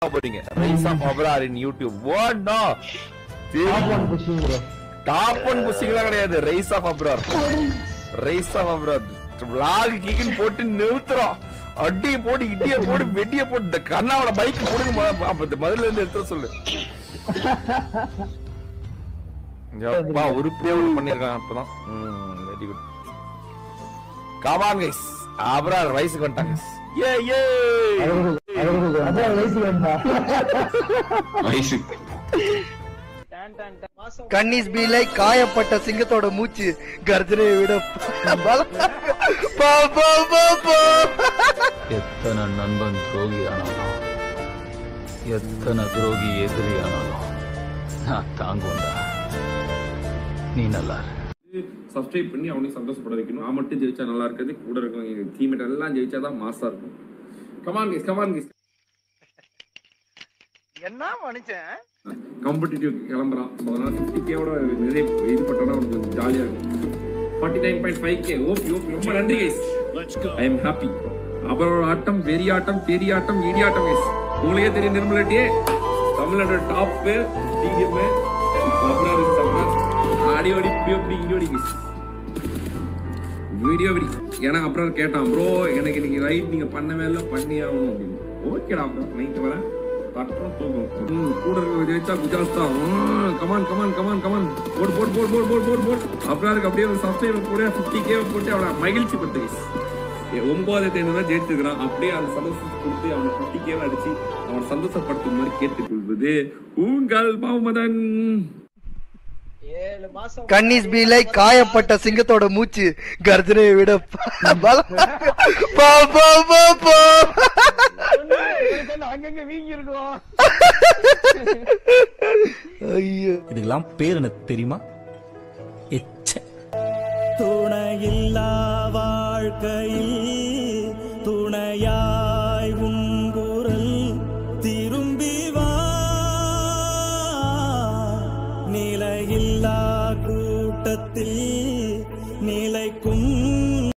போறீங்க rise of Abrar in YouTube what no top one புஷிங்லாம் கிடையாது rise of Abrar rise of Abrar vlog கீக்குன்னு போட்டு நிறுத்துறோம் அடிய போட்டு இடிய போட்டு வெட்டிய போட்டு இந்த கண்ணாவோட பைக் போடுங்க மொத- அப்ப இந்த முதல்ல இருந்து எடுத்து சொல்லு அப்பா உருப்படியா ஒண்ணு பண்ணிருக்காங்க அப்பதான் வெரி குட் கமான் கைஸ் அப்புறம் ரைஸுக்கு வந்துட்டாங்க ஏ ஏ வயசு கன்னிஸ் பீலை காயப்பட்ட சிங்கத்தோட மூச்சு கர்ஜனையை விட பலம். பா, பா, பா, பா. எத்தனை நண்பன் துரோகி ஆனாலும் எத்தனை துரோகி எதிரி ஆனாலும் நான் தாங்குண்டா நீ நல்லா இரு. சப்ஸ்கிரைப் பண்ணி அவனையும் சந்தோஷப்பட வைக்கணும் நான் மட்டும் ஜெயிச்சா நல்லா இருக்காது கூட இருக்கவங்க டீம்மேட் எல்லாம் ஜெயிச்சா தான் மாசா இருக்கும் கமான் கேஸ் கமான் கேஸ் என்ன மனுஷன் காம்படிட்டிவ் கிளம்புறான் ஸோ அதனால ஃபிஃப்டி கேவோட நிறைய இது பட்டோம்னா அவனுக்கு கொஞ்சம் ஜாலியாக இருக்கும் forty nine point five K okay okay ரொம்ப நன்றி கைஸ் ஐ எம் ஹாப்பி அவரோட ஆட்டம் பெரிய ஆட்டம் பெரிய ஆட்டம் இடி ஆட்டம் கைஸ் உங்களுக்கே தெரியும் நிர்மலட்டியே தமிழ்நாட்டோட டாப்பு டிஎம் அப்புறம் ஆடி ஓடி இப்படி அப்படி இடி ஓடி கைஸ் வீடியோ விடி ஏன்னா அப்புறம் கேட்டான் ப்ரோ எனக்கு இன்னைக்கு ரைட் நீங்க பண்ணவே இல்லை பண்ணி ஆகணும் அப்படின்னு ஓகேடா அப்புறம் நைட்டு வரேன் தட்டுறோம் தூக்கம் ம், கூட இருக்க ஜெயிச்சா குஜராத் தான் கமான் கமான் கமான் கமான் போடு போடு போடு போடு போடு போடு போடு அப்புறம் அதுக்கு அப்படியே ஒரு சப்ஸ்கிரைபர் போட்டு ஃபிஃப்டி கே போட்டு அவனை மகிழ்ச்சி படுத்து guys. ஏ, ஒன்பதாயிரத்தி ஐநூறு தான் ஜெயிச்சிருக்கிறான் அப்படியே அந்த சந்தோஷத்தை கொடுத்து அவனை ஃபிஃப்டி கேவை அடிச்சு அவனை சந்தோஷப்படுத்தும் மாதிரி கேட்டுக்கொள்வது உங்கள் முகமதன் கன்னிஸ் பீலை காயப்பட்ட சிங்கத்தோட மூச்சு கர்ஜனையை விட பலம். பா, பா, பா, பா. ஐயோ இதுக்கெல்லாம் பேர் என்ன தெரியுமா எச்ச துணையில்லா வாழ்க்கையில் துணையாய் உங்குரல் திரும்பி வா நிலையில்லா கூட்டத்தில் நிலை